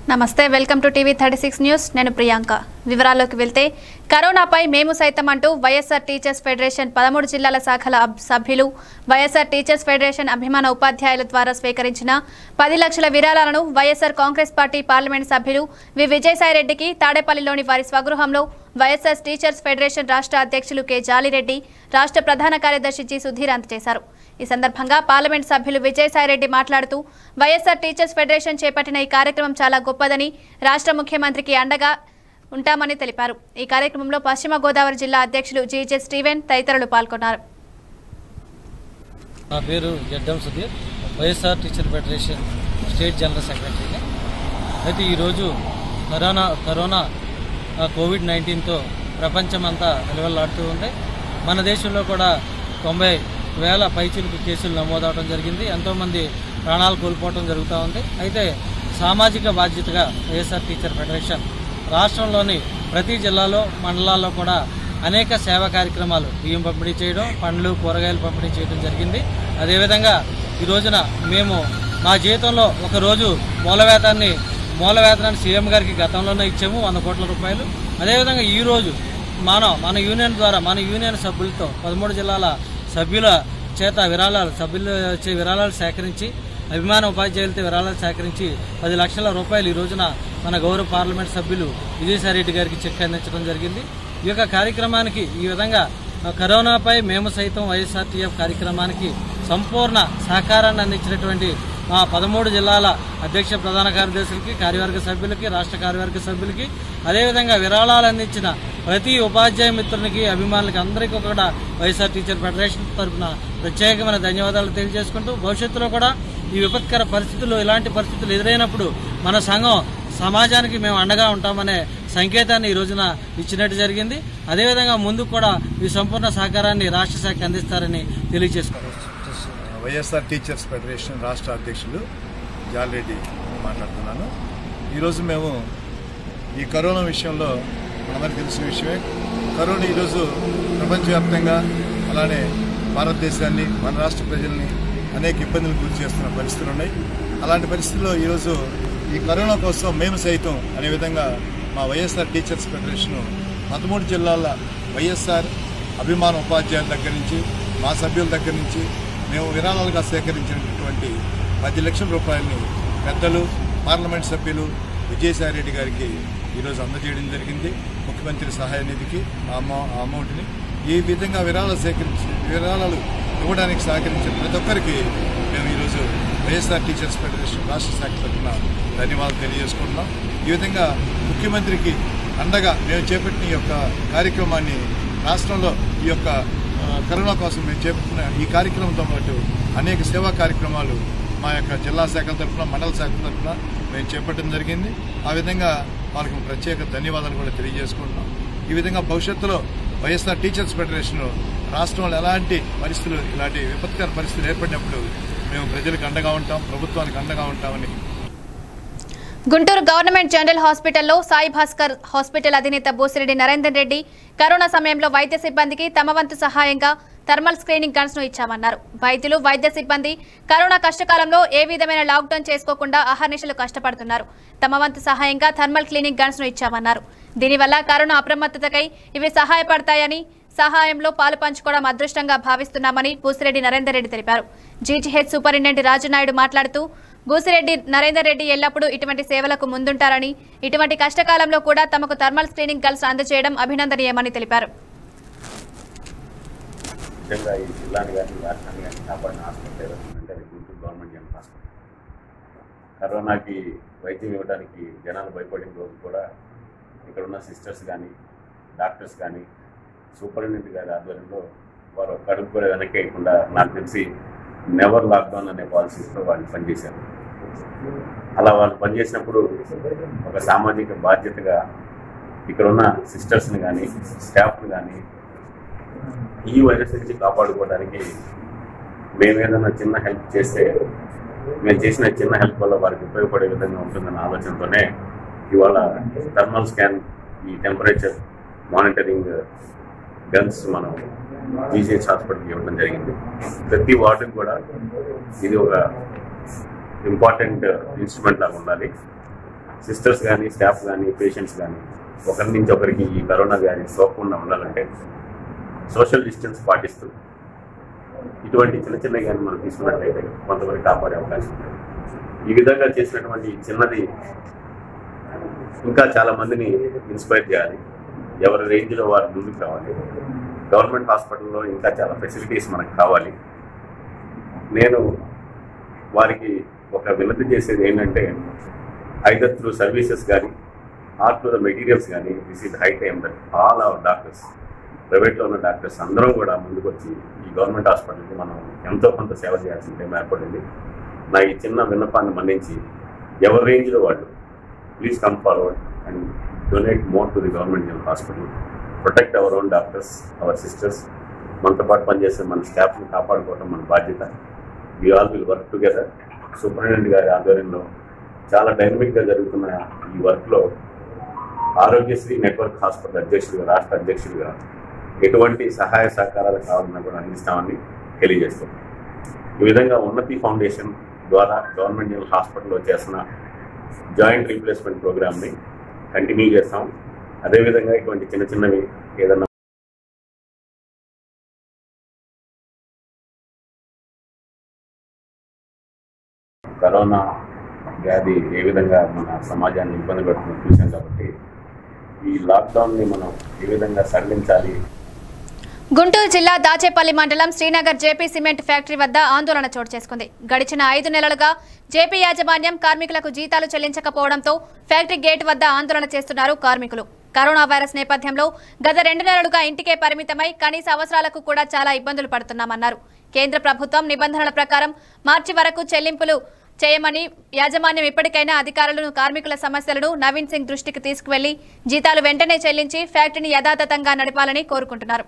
నమస్తే welcome to TV thirty six news నేను ప్రియాంక వివరాల్లోకి వెళ్తే కరోనాపై మేము సైతం అంటూ వైఎస్ఆర్ టీచర్స్ ఫెడరేషన్ పదమూడు జిల్లాల శాఖల అబ్- సభ్యులు వైఎస్ఆర్ టీచర్స్ ఫెడరేషన్ అభిమాన ఉపాధ్యాయుల ద్వారా స్వీకరించిన పది లక్షల విరాళాలను వైఎస్ఆర్ కాంగ్రెస్ పార్టీ పార్లమెంట్ సభ్యులు వి విజయసాయిరెడ్డికి తాడేపల్లిలోని వారి స్వగృహంలో వైఎస్ఆర్ టీచర్స్ ఫెడరేషన్ రాష్ట్ర అధ్యక్షులు కె జాలిరెడ్డి రాష్ట్ర ప్రధాన కార్యదర్శి జి సుధీర్ అందజేశారు ఈ సందర్భంగా పార్లమెంట్ సభ్యులు విజయసాయిరెడ్డి మాట్లాడుతూ వైఎస్ఆర్ టీచర్స్ ఫెడరేషన్ చేపట్టిన ఈ కార్యక్రమం చాలా గొప్పదని రాష్ట్ర ముఖ్యమంత్రికి అండగా ఉంటామని తెలిపారు ఈ కార్యక్రమంలో పశ్చిమ గోదావరి జిల్లా అధ్యక్షులు జీజే స్టీవెన్ తదితరులు పాల్గొన్నారు నా పేరు Jaddam Sudheer YSR teacher federation state general సెక్రటరీని అయితే ఈరోజు కరోనా కరోనా ఆ, కోవిడ్ నైన్టీన్తో ప్రపంచమంతా నిలవలాడుతూ ఉంది మన దేశంలో కూడా తొంభై వేల పైచిలుకు కేసులు నమోదవడం జరిగింది ఎంతోమంది ప్రాణాలు కోల్పోవడం జరుగుతూ ఉంది అయితే సామాజిక బాధ్యతగా వైఎస్ఆర్ టీచర్ ఫెడరేషన్ రాష్ట్రంలోని ప్రతి జిల్లాలో మండలాల్లో కూడా అనేక సేవా కార్యక్రమాలు బియ్యం పంపిణీ చేయడం పండ్లు కూరగాయలు పంపిణీ చేయడం జరిగింది అదేవిధంగా ఈ రోజున మేము మా జీవితంలో ఒక రోజు మూలవేతాన్ని మూలవేతనాన్ని సీఎం గారికి గతంలోనే ఇచ్చాము వంద కోట్ల రూపాయలు అదేవిధంగా ఈ రోజు మనం మన యూనియన్ ద్వారా మన యూనియన్ సభ్యులతో పదమూడు జిల్లాల సభ్యుల చేత విరాళాలు సభ్యులు వచ్చే విరాళాలు సేకరించి అభిమాన ఉపాధ్యాయులతో విరాళాలు సేకరించి పది లక్షల రూపాయలు ఈ రోజున మన గౌరవ పార్లమెంట్ సభ్యులు విజయసాయిరెడ్డి గారికి చెక్ అందించడం జరిగింది ఈ యొక్క కార్యక్రమానికి ఈ విధంగా ఆ, కరోనాపై మేము సైతం వైఎస్ఆర్టీఎఫ్ కార్యక్రమానికి సంపూర్ణ సహకారాన్ని అందించినటువంటి మా పదమూడు జిల్లాల అధ్యక్ష ప్రధాన కార్యదర్శులకి కార్యవర్గ సభ్యులకి రాష్ట్ర కార్యవర్గ సభ్యులకి అదేవిధంగా విరాళాలు అందించిన ప్రతి ఉపాధ్యాయ మిత్రునికి అభిమానులకి అందరికీ కూడా వైఎస్ఆర్ టీచర్ ఫెడరేషన్ తరఫున ప్రత్యేకమైన ధన్యవాదాలు తెలియజేసుకుంటూ భవిష్యత్తులో కూడా ఈ విపత్కర పరిస్థితుల్లో ఇలాంటి పరిస్థితులు ఎదురైనప్పుడు మన సంఘం సమాజానికి మేము అండగా ఉంటామనే సంకేతాన్ని ఈ రోజున ఇచ్చినట్టు జరిగింది అదేవిధంగా ముందు కూడా ఈ సంపూర్ణ సహకారాన్ని రాష్ట్ర శాఖ అందిస్తారని తెలియజేసుకున్నాం వైఎస్ఆర్ టీచర్స్ ఫెడరేషన్ రాష్ట్ర అధ్యక్షులు జాలరెడ్డి మాట్లాడుతున్నాను ఈరోజు మేము ఈ కరోనా విషయంలో మనందరికీ తెలిసిన విషయమే కరోనా ఈరోజు ప్రపంచవ్యాప్తంగా అలానే భారతదేశాన్ని మన రాష్ట్ర ప్రజల్ని అనేక ఇబ్బందులు గురి చేస్తున్న పరిస్థితులు ఉన్నాయి అలాంటి పరిస్థితుల్లో ఈరోజు ఈ కరోనా కోసం మేము సైతం అనే విధంగా మా వైఎస్ఆర్ టీచర్స్ ఫెడరేషన్ పదమూడు జిల్లాల వైఎస్ఆర్ అభిమాన ఉపాధ్యాయుల దగ్గర నుంచి మా సభ్యుల దగ్గర నుంచి మేము విరాళాలుగా సేకరించినటువంటి పది లక్షల రూపాయలని పెద్దలు పార్లమెంట్ సభ్యులు విజయసాయిరెడ్డి గారికి ఈరోజు అందజేయడం జరిగింది ముఖ్యమంత్రి సహాయ నిధికి ఆ అమౌ ఆ అమౌంట్ని ఈ విధంగా విరాళాలు సేకరించి విరాళాలు ఇవ్వడానికి సహకరించిన ప్రతి ఒక్కరికి మేము ఈరోజు వైఎస్ఆర్ టీచర్స్ ఫెడరేషన్ రాష్ట్ర శాఖ తరఫున ధన్యవాదాలు తెలియజేసుకుంటున్నాం ఈ విధంగా ముఖ్యమంత్రికి అండగా మేము చేపట్టిన ఈ యొక్క కార్యక్రమాన్ని రాష్ట్రంలో ఈ యొక్క ఆ, కరోనా కోసం మేము చేపట్టిన ఈ కార్యక్రమంతో పాటు అనేక సేవా కార్యక్రమాలు మా యొక్క జిల్లా శాఖల తరఫున మండల శాఖల తరఫున మేము చేపట్టడం జరిగింది ఆ విధంగా వాళ్ళకి ప్రత్యేక ధన్యవాదాలు కూడా తెలియజేసుకుంటున్నాం ఈ విధంగా భవిష్యత్తులో వైఎస్ఆర్ టీచర్స్ ఫెడరేషన్ రాష్ట్రంలో ఎలాంటి పరిస్థితులు ఇలాంటి విపత్కర పరిస్థితులు ఏర్పడినప్పుడు మేము ప్రజలకు అండగా ఉంటాం ప్రభుత్వానికి అండగా ఉంటామని గుంటూరు గవర్నమెంట్ జనరల్ హాస్పిటల్లో సాయి భాస్కర్ హాస్పిటల్ అధినేత బోసిరెడ్డి నరేందర్ రెడ్డి కరోనా సమయంలో వైద్య సిబ్బందికి తమ వంతు సహాయంగా థర్మల్ స్క్రీనింగ్ గన్స్ ను ఇచ్చామన్నారు వైద్యులు వైద్య సిబ్బంది కరోనా కష్టకాలంలో ఏ విధమైన లాక్డౌన్ చేసుకోకుండా అహర్నిశలు కష్టపడుతున్నారు తమ వంతు సహాయంగా థర్మల్ క్లీనింగ్ గన్స్ ను ఇచ్చామన్నారు దీనివల్ల కరోనా అప్రమత్తతకై ఇవి సహాయపడతాయని సహాయంలో పాలు పంచుకోవడం అదృష్టంగా భావిస్తున్నామని బూసిరెడ్డి నరేందర్ రెడ్డి తెలిపారు జీజీహెచ్ సూపరింటెండెంట్ రాజునాయుడు మాట్లాడుతూ బూసిరెడ్డి నరేందర్ రెడ్డి ఎల్లప్పుడూ ఇటువంటి సేవలకు ముందుంటారని ఇటువంటి కష్టకాలంలో కూడా తమకు థర్మల్ స్క్రీనింగ్ గల్స్ అందజేయడం అభినందనీయమని తెలిపారు ముఖ్యంగా ఈ జిల్లాని కానీ రాష్ట్రాన్ని కానీ కాపాడిన హాస్పిటల్ ఏదంటే అది గుంటూరు గవర్నమెంట్ జనరల్ హాస్పిటల్ కరోనాకి వైద్యం ఇవ్వడానికి జనాలు భయపడిన రోజు కూడా ఇక్కడ ఉన్న సిస్టర్స్ కానీ డాక్టర్స్ కానీ సూపరింటెండెంట్ గారి ఆధ్వర్యంలో వారు కడుపు కూడా వెనకేయకుండా నాకు తెలిసి నెవర్ లాక్డౌన్ అనే పాలసీస్తో వాళ్ళు పనిచేశారు అలా వాళ్ళు పనిచేసినప్పుడు ఒక సామాజిక బాధ్యతగా ఇక్కడ ఉన్న సిస్టర్స్ని కానీ స్టాఫ్ని కానీ ఈ వైరస్ నుంచి కాపాడుకోవడానికి మేము ఏదైనా చిన్న హెల్ప్ చేస్తే మేము చేసిన చిన్న హెల్ప్ వల్ల వారికి ఉపయోగపడే విధంగా ఉంటుందన్న ఆలోచనతోనే ఇవాళ థర్మల్ స్కాన్ ఈ టెంపరేచర్ మానిటరింగ్ గన్స్ మనం జీజీహెచ్ హాస్పిటల్కి ఇవ్వడం జరిగింది ప్రతి వార్డుకి కూడా ఇది ఒక ఇంపార్టెంట్ ఇన్స్ట్రుమెంట్ లాగా ఉండాలి సిస్టర్స్ కానీ స్టాఫ్ కానీ పేషెంట్స్ కానీ ఒకరి నుంచి ఒకరికి ఈ కరోనా వ్యాధి సోకకుండా ఉండాలంటే సోషల్ డిస్టెన్స్ పాటిస్తూ ఇటువంటి చిన్న చిన్న కానీ మనం తీసుకున్నట్లయితే కొంతమంది కాపాడే అవకాశం ఉంది ఈ విధంగా చేసినటువంటి ఈ చిన్నది ఇంకా చాలా మందిని ఇన్స్పైర్ చేయాలి ఎవరి రేంజ్లో వారు ముందుకు రావాలి గవర్నమెంట్ హాస్పిటల్లో ఇంకా చాలా ఫెసిలిటీస్ మనకు కావాలి నేను వారికి ఒక వినతి చేసేది ఏంటంటే ఐదర్ త్రూ సర్వీసెస్ కానీ ఆర్ త్రూ ద మెటీరియల్స్ కానీ this is high time that all our doctors ప్రైవేట్లో ఉన్న డాక్టర్స్ అందరం కూడా ముందుకు వచ్చి ఈ గవర్నమెంట్ హాస్పిటల్కి మనం ఎంతో కొంత సేవ చేయాల్సిన టైం ఏర్పడింది నా ఈ చిన్న విన్నపాన్ని మన్నించి ఎవరి రేంజ్లో వాళ్ళు please come forward and donate more to the government general hospital protect our own doctors our sisters మనతో పాటు పనిచేసే మన స్టాఫ్ని కాపాడుకోవడం మన బాధ్యత we all will work together superintendent గారి ఆధ్వర్యంలో చాలా డైనమిక్గా జరుగుతున్న ఈ వర్క్లో ఆరోగ్యశ్రీ నెట్వర్క్ హాస్పిటల్ అధ్యక్షుడిగా రాష్ట్ర అధ్యక్షుడిగా ఎటువంటి సహాయ సహకారాలు కావాలన్నా కూడా అందిస్తామని తెలియజేస్తాం ఈ విధంగా ఉన్నతి ఫౌండేషన్ ద్వారా గవర్నమెంట్ జనరల్ హాస్పిటల్లో చేస్తున్న జాయింట్ రీప్లేస్మెంట్ ప్రోగ్రామ్ని కంటిన్యూ చేస్తాం అదేవిధంగా ఇటువంటి చిన్న చిన్నవి ఏదన్నా కరోనా వ్యాధి ఏ విధంగా మన సమాజాన్ని ఇబ్బంది పెడుతుందో చూసాం కాబట్టి ఈ లాక్డౌన్ని మనం ఏ విధంగా సడలించాలి గుంటూరు జిల్లా దాచేపల్లి మండలం శ్రీనగర్ జేపీ సిమెంట్ ఫ్యాక్టరీ వద్ద ఆందోళన చోటు చేసుకుంది గడిచిన ఐదు నెలలుగా జేపీ యాజమాన్యం కార్మికులకు జీతాలు చెల్లించకపోవడంతో ఫ్యాక్టరీ గేట్ వద్ద ఆందోళన చేస్తున్నారు కార్మికులు కరోనా వైరస్ నేపథ్యంలో గత రెండు నెలలుగా ఇంటికే పరిమితమై కనీస అవసరాలకు కూడా చాలా ఇబ్బందులు పడుతున్నామన్నారు కేంద్ర ప్రభుత్వం నిబంధనల ప్రకారం మార్చి వరకు చెల్లింపులు చేయమని యాజమాన్యం ఇప్పటికైనా అధికారులను కార్మికుల సమస్యలను నవీన్ సింగ్ దృష్టికి తీసుకువెళ్లి జీతాలు వెంటనే చెల్లించి ఫ్యాక్టరీని యథాతథంగా నడపాలని కోరుకుంటున్నారు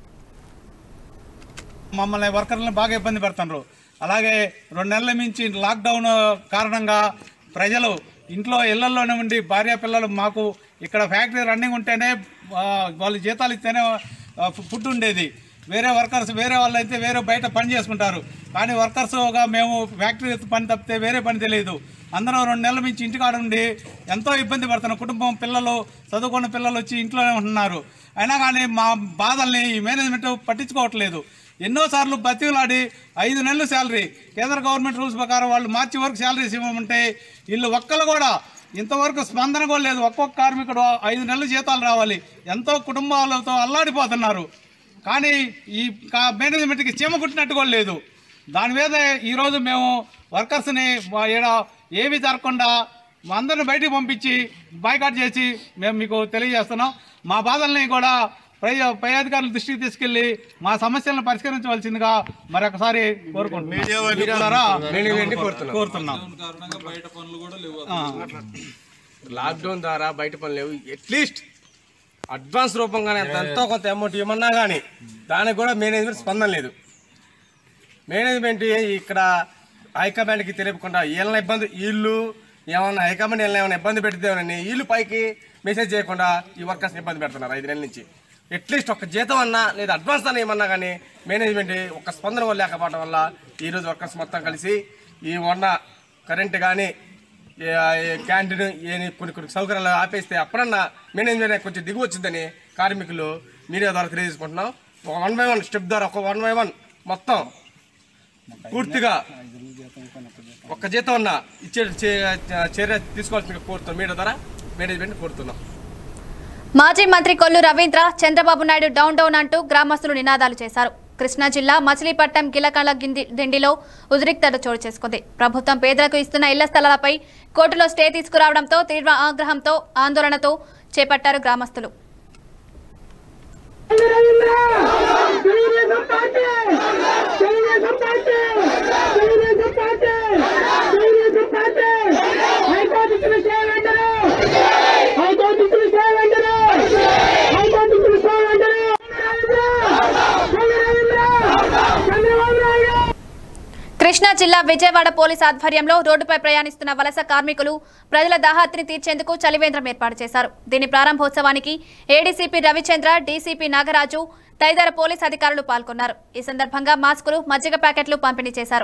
మమ్మల్ని వర్కర్లను బాగా ఇబ్బంది పెడుతున్నారు అలాగే రెండు నెలల మించి లాక్డౌన్ కారణంగా ప్రజలు ఇంట్లో ఇళ్లలోనే ఉండి భార్య పిల్లలు మాకు ఇక్కడ ఫ్యాక్టరీ రన్నింగ్ ఉంటేనే ఆ, వాళ్ళు జీతాలు ఇస్తేనే ఆ, ఫుడ్ ఉండేది వేరే వర్కర్స్ వేరే వాళ్ళు అయితే వేరే బయట పని చేసుకుంటారు కానీ వర్కర్స్గా మేము ఫ్యాక్టరీ పని తప్పితే వేరే పని తెలియదు అందరం రెండు నెలల నుంచి ఇంటికాడ ఉండి ఎంతో ఇబ్బంది పడుతున్నాం కుటుంబం పిల్లలు చదువుకున్న పిల్లలు వచ్చి ఇంట్లోనే ఉంటున్నారు అయినా కానీ మా బాధల్ని ఈ మేనేజ్మెంట్ పట్టించుకోవట్లేదు ఎన్నోసార్లు బతిలాడి ఐదు నెలలు శాలరీ కేంద్ర గవర్నమెంట్ రూల్స్ ప్రకారం వాళ్ళు మార్చి వరకు శాలరీస్ ఇవ్వమంటే వీళ్ళు ఒక్కరు కూడా ఇంతవరకు స్పందన కూడా లేదు ఒక్కొక్క కార్మికుడు ఐదు నెలలు జీతాలు రావాలి ఎంతో కుటుంబాలతో అల్లాడిపోతున్నారు కానీ ఈ కా- మేనేజ్మెంట్కి చీమ కుట్టినట్టు కూడా లేదు దాని మీద ఈరోజు మేము వర్కర్స్ని వా- ఈడ ఏమీ జరగకుండా మా అందరిని బయటికి పంపించి బాయ్కాట్ చేసి మేము మీకు తెలియజేస్తున్నాం మా బాధల్ని కూడా పై పై అధికారుల దృష్టికి తీసుకెళ్లి మా సమస్యలను పరిష్కరించవలసిందిగా మరొకసారి కోరుకుంటున్నాం మీడియా ద్వారా కోరుతున్నాం ఆ. లాక్డౌన్ ద్వారా బయట పనులు లేవు అట్లీస్ట్ అడ్వాన్స్ రూపంగానే ఎంత ఎంతో కొంత అమౌంట్ ఇవ్వమన్నా కానీ దానికి కూడా మేనేజ్మెంట్ స్పందన లేదు మేనేజ్మెంట్ ఇక్కడ హైకమాండ్కి తెలియకుండా వీళ్ళని ఇబ్బంది వీళ్ళు ఏమన్నా హైకమాండ్ వీళ్ళని ఏమైనా ఇబ్బంది పెడితేమని వీళ్ళు పైకి మెసేజ్ చేయకుండా ఈ వర్కర్స్ని ఇబ్బంది పెడుతున్నారు ఐదు నెలల నుంచి అట్లీస్ట్ ఒక జీతం అన్నా లేదా అడ్వాన్స్ అన్నా ఏమన్నా కానీ మేనేజ్మెంట్ ఒక స్పందన కూడా లేకపోవడం వల్ల ఈరోజు వర్కర్స్ మొత్తం కలిసి ఈ ఉన్న కరెంట్ కానీ క్యాంటీన్ ఏ కొన్ని కొన్ని సౌకర్యాలు ఆపేస్తే అప్పుడన్నా మేనేజ్మెంట్ కొంచెం దిగు వచ్చిందని కార్మికులు మీడియా ద్వారా తెలియజేసుకుంటున్నాం ఒక వన్ బై వన్ స్టెప్ ద్వారా ఒక వన్ బై వన్ మొత్తం పూర్తిగా ఒక్క జీతం ఉన్న ఇచ్చే చే- చర్య తీసుకోవాల్సిందిగా కోరుతున్నాం మీడియా ద్వారా మేనేజ్మెంట్ కోరుతున్నాం మాజీ మంత్రి కొల్లు రవీంద్ర చంద్రబాబు నాయుడు డౌన్ డౌన్ అంటూ గ్రామస్తులు నినాదాలు చేశారు కృష్ణా జిల్లా మచిలీపట్నం గిలకల గింది దిండిలో ఉద్రిక్తత చోటు చేసుకుంది ప్రభుత్వం పేదలకు ఇస్తున్న ఇళ్ల స్థలాలపై కోర్టులో స్టే తీసుకురావడంతో తీవ్ర ఆగ్రహంతో ఆందోళనతో చేపట్టారు గ్రామస్తులు Telugu Desam party Telugu Desam party Telugu Desam party Telugu Desam party high court ఇచ్చిన స్టే వెంటనే హైకోర్టు ఇచ్చిన స్టే వెంటనే హైకోర్టు ఇచ్చిన స్టే వెంటనే రవీంద్ర చంద్రబాబు నాయుడు కృష్ణా జిల్లా విజయవాడ పోలీస్ ఆధ్వర్యంలో రోడ్డుపై ప్రయాణిస్తున్న వలస కార్మికులు ప్రజల దాహార్తిని తీర్చేందుకు చలివేంద్రం ఏర్పాటు చేశారు దీని ప్రారంభోత్సవానికి ఏడీసీపీ రవిచంద్ర డీసీపీ నాగరాజు తదితర పోలీస్ అధికారులు పాల్గొన్నారు ఈ సందర్భంగా మాస్కులు మజ్జిగ ప్యాకెట్లు పంపిణీ చేశారు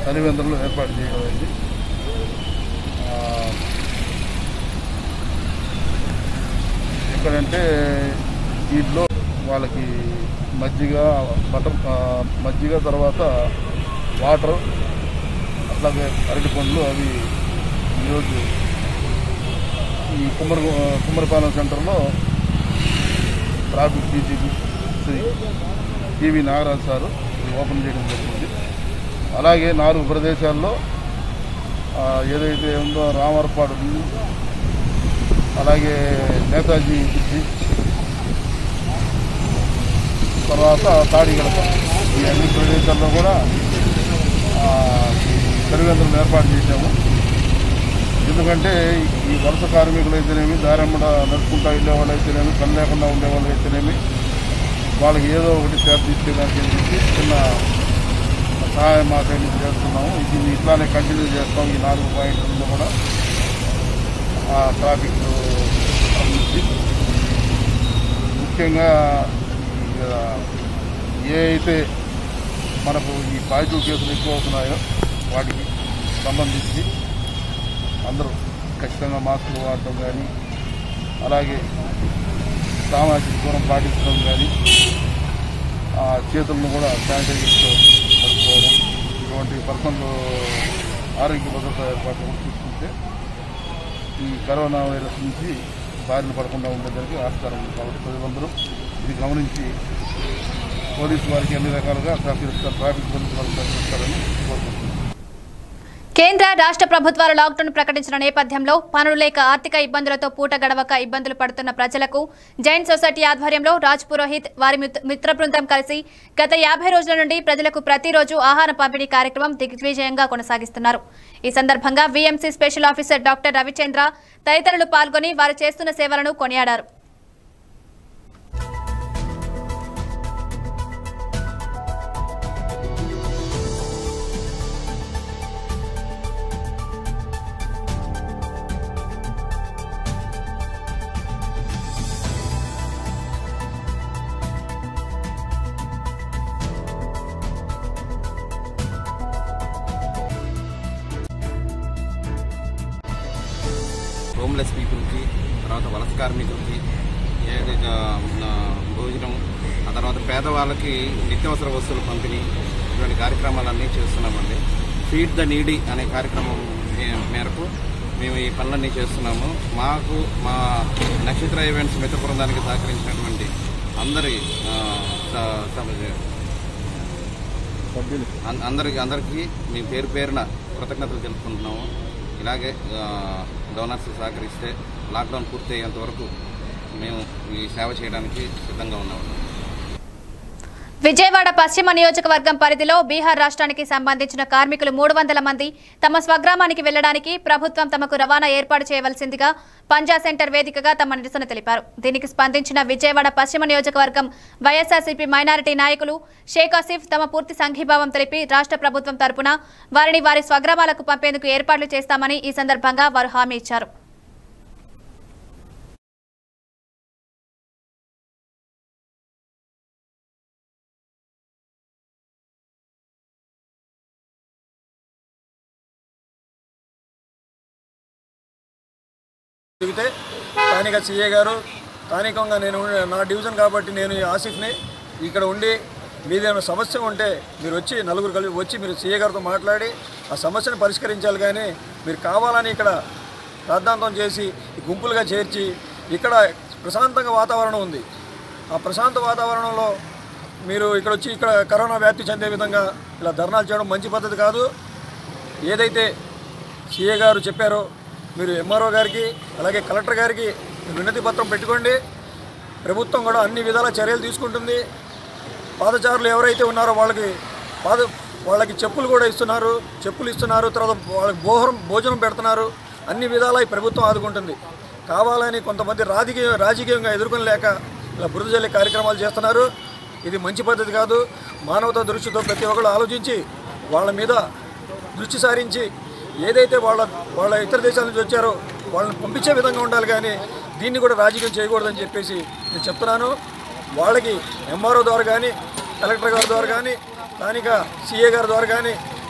చలివేంద్రంలో ఏర్పాటు చేయడం అయింది ఆ, ఎక్కడంటే వీటిలో వాళ్ళకి మజ్జిగ బటర్ ఆ, మజ్జిగ తర్వాత వాటర్ అట్లాగే అరటి పండ్లు అవి ఈరోజు ఈ కుమ్మరి కుమ్మరిపాలెం సెంటర్లో traffic DGP Shri TV Nagaraju sir ఇది ఓపెన్ చేయడం జరిగింది అలాగే నాలుగు ప్రదేశాల్లో ఆ, ఏదైతే ఉందో రామర్పాడు ఉంది, అలాగే నేతాజీ బ్రిడ్జి తర్వాత తాడిగడప ఈ అన్ని ప్రదేశాల్లో కూడా ఆ, ఈ సర్వేంద్రం ఏర్పాటు చేశాము ఎందుకంటే ఈ వలస కార్మికులు అయితేనేమి దారెమ్మడ నడుచుకుంటా వెళ్ళే వాళ్ళు అయితేనేమి పని లేకుండా ఉండే వాళ్ళు అయితేనేమి వాళ్ళకి ఏదో ఒకటి సేవ తీసుకోవడానికి అని చెప్పి చిన్న సహాయం మా సైడ్ నుంచి చేస్తున్నాము ఇది ఇట్లానే కంటిన్యూ చేస్తాం ఈ నాలుగు పాయింట్లలో కూడా ఆ ట్రాఫిక్ సంబంధించి ముఖ్యంగా ఈ, ఆ, ఏ అయితే మనకు ఈ పాజిటివ్ కేసులు ఎక్కువ అవుతున్నాయో వాటికి సంబంధించి అందరూ ఖచ్చితంగా మాస్కులు వాడటం కానీ అలాగే సామాజిక దూరం పాటించడం కానీ ఆ చేతులను కూడా శానిటైజర్తో కడుక్కోవడం ఇటువంటి పర్సనల్ ఆరోగ్య భద్రత ఏర్పాట్లు కూడా చూసుకుంటే ఈ కరోనా వైరస్ నుంచి బారిన పడకుండా ఉండేదానికి ఆస్కారం ఉంది కాబట్టి ప్రజలందరూ ఇది గమనించి పోలీసు వారికి అన్ని రకాలుగా సహకరిస్తారు ట్రాఫిక్ పోలీసు వారికి సహకరిస్తారని కోరుకుంటున్నాను కేంద్ర రాష్ట్ర ప్రభుత్వాలు లాక్డౌన్ ప్రకటించిన నేపథ్యంలో పనులు లేక ఆర్థిక ఇబ్బందులతో పూట గడవక ఇబ్బందులు పడుతున్న ప్రజలకు జైన్ సొసైటీ ఆధ్వర్యంలో రాజ్ పురోహిత్ వారి మిత్- మిత్ర బృందం కలిసి గత యాభై రోజుల నుండి ప్రజలకు ప్రతిరోజు ఆహార పంపిణీ కార్యక్రమం దిగ్విజయంగా కొనసాగిస్తున్నారు ఈ సందర్భంగా VMC special officer doctor Ravichandra తదితరులు పాల్గొని వారు చేస్తున్న సేవలను కొనియాడారు హోమ్లెస్ పీపుల్కి తర్వాత వలస కార్మికులకి ఏదైతే ఆ, భోజనం ఆ తర్వాత పేదవాళ్ళకి నిత్యావసర వస్తువుల పంపిణీ ఇటువంటి కార్యక్రమాలన్నీ చేస్తున్నామండి ఫీడ్ ద నీడీ అనే కార్యక్రమం మే- మేరకు మేము ఈ పనులన్నీ చేస్తున్నాము మాకు మా నక్షత్ర ఈవెంట్స్ మిత్ర బృందానికి సహకరించినటువంటి అందరి ఆ, స- స- అన్- అందరికి అందరికీ మీ పేరు పేరున కృతజ్ఞతలు తెలుపుకుంటున్నాము ఇలాగే ఆ, డోనర్స్ సహకరిస్తే లాక్డౌన్ పూర్తయ్యేంత వరకు మేము ఈ సేవ చేయడానికి సిద్ధంగా ఉన్నాము విజయవాడ పశ్చిమ నియోజకవర్గం పరిధిలో బీహార్ రాష్ట్రానికి సంబంధించిన కార్మికులు మూడు వందల మంది తమ స్వగ్రామానికి వెళ్లడానికి ప్రభుత్వం తమకు రవాణా ఏర్పాటు చేయవలసిందిగా పంజా సెంటర్ వేదికగా తమ నిరసన తెలిపారు దీనికి స్పందించిన విజయవాడ పశ్చిమ నియోజకవర్గం వైఎస్ఆర్సీపీ మైనారిటీ నాయకులు షేక్ ఆసిఫ్ తమ పూర్తి సంఘీభావం తెలిపి రాష్ట్ర ప్రభుత్వం తరపున వారిని వారి స్వగ్రామాలకు పంపేందుకు ఏర్పాట్లు చేస్తామని ఈ సందర్భంగా వారు హామీ ఇచ్చారు చెబితే స్థానిక సీఏ గారు స్థానికంగా నేను ఉండే- నా డివిజన్ కాబట్టి నేను ఈ ఆసిఫ్ని ఇక్కడ ఉండి మీదేమైనా సమస్య ఉంటే మీరు వచ్చి నలుగురు కలిపి వచ్చి మీరు సీఏ గారితో మాట్లాడి ఆ సమస్యను పరిష్కరించాలి కానీ మీరు కావాలని ఇక్కడ రాద్ధాంతం చేసి ఈ గుంపులుగా చేర్చి ఇక్కడ ప్రశాంతంగా వాతావరణం ఉంది ఆ ప్రశాంత వాతావరణంలో మీరు ఇక్కడ వచ్చి ఇక్కడ కరోనా వ్యాప్తి చెందే విధంగా ఇలా ధర్నాలు చేయడం మంచి పద్ధతి కాదు ఏదైతే సీఏ గారు చెప్పారో మీరు ఎంఆర్ఓ గారికి అలాగే కలెక్టర్ గారికి వినతి పత్రం పెట్టుకోండి ప్రభుత్వం కూడా అన్ని విధాల చర్యలు తీసుకుంటుంది పాదచారులు ఎవరైతే ఉన్నారో వాళ్ళకి పాద వాళ్ళకి చెప్పులు కూడా ఇస్తున్నారు చెప్పులు ఇస్తున్నారు తర్వాత వాళ్ళకి భోహరం భోజనం పెడుతున్నారు అన్ని విధాలా ఈ ప్రభుత్వం ఆదుకుంటుంది కావాలని కొంతమంది రాజకీయ రాజకీయంగా ఎదుర్కొని లేక ఇలా బురద జల్లే కార్యక్రమాలు చేస్తున్నారు ఇది మంచి పద్ధతి కాదు మానవతా దృష్టితో ప్రతి ఒక్కళ్ళు ఆలోచించి వాళ్ళ మీద దృష్టి సారించి ఏదైతే వాళ్ళ వాళ్ళ ఇతర దేశాల నుంచి వచ్చారో వాళ్ళని పంపించే విధంగా ఉండాలి కానీ దీన్ని కూడా రాజకీయం చేయకూడదని చెప్పేసి నేను చెప్తున్నాను వాళ్ళకి ఎంఆర్ఓ ద్వారా కానీ కలెక్టర్ గారి ద్వారా కానీ స్థానిక సీఏ గారి ద్వారా కానీ